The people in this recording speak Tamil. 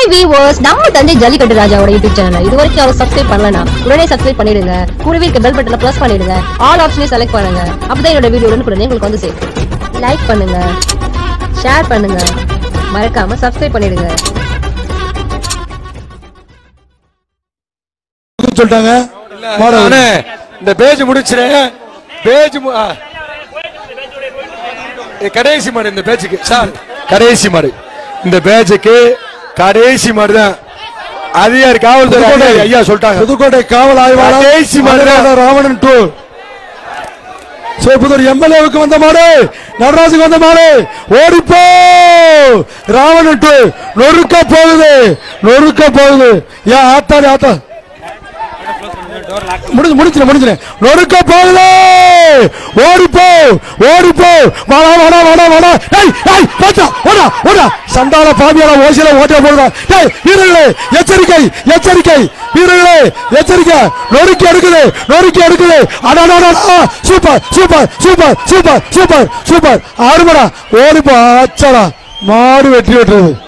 ஹாய் வீவர்ஸ் நம்ம தஞ்சை ஜல்லிக்கட்டு ராஜாவோட யூடியூப் சேனல் இது வரைக்கும் அவர் சப்ஸ்கிரைப் பண்ணலனா உடனே சப்ஸ்கிரைப் பண்ணிடுங்க கூடவே இருக்க பெல் பட்டனை பிரஸ் பண்ணிடுங்க ஆல் ஆப்ஷனையும் செலக்ட் பண்ணுங்க அப்பதான் என்னோட வீடியோ உடனுக்குடனே உங்களுக்கு வந்து சேரும் லைக் பண்ணுங்க ஷேர் பண்ணுங்க மறக்காம சப்ஸ்கிரைப் பண்ணிடுங்க சொல்லிட்டாங்க மாடு அண்ணே, இந்த பேஜ் முடிச்சிரு பேஜ் மு- ஆ. இது கடைசி மாடு இந்த பேஜுக்கு சார் கடைசி மாடு இந்த பேஜுக்கு கடைசி மாடு தான் அதிகாரி காவல்துறை அதிகாரி ஐயா சொல்லிட்டாங்க புதுக்கோட்டை காவல் ஆய்வாளர் கடைசி மாடு. மதுரை ராவணன் டூ சிவபுதூர் எம்எல்ஏவுக்கு வந்த மாடு நடராஜுக்கு வந்த மாடு ஓடிப்போ ராவணன் டூ நொறுக்க போகுது நொறுக்க போகுது ஏன் ஆத்தாடி ஆத்தா முடிஞ்சு முடிச்சு முடிச்சு நொறுக்க போகுது ஓடிப்போ ஓடிப்போ வாடா வாடா வாடா வாடா ஏய் ஏய் போச்சா ஓடா ஓடா சண்டால பாவியால ஓசில ஓட்ட போடுறா ஏய் வீரர்களே எச்சரிக்கை எச்சரிக்கை வீரர்களே எச்சரிக்கை நொறுக்கி எடுக்குது நொறுக்கி எடுக்குது அடாடா super super super super super super ஆறுமடா ஓடிப்போ ஆச்சடா மாடு வெற்றி வெட்டுறது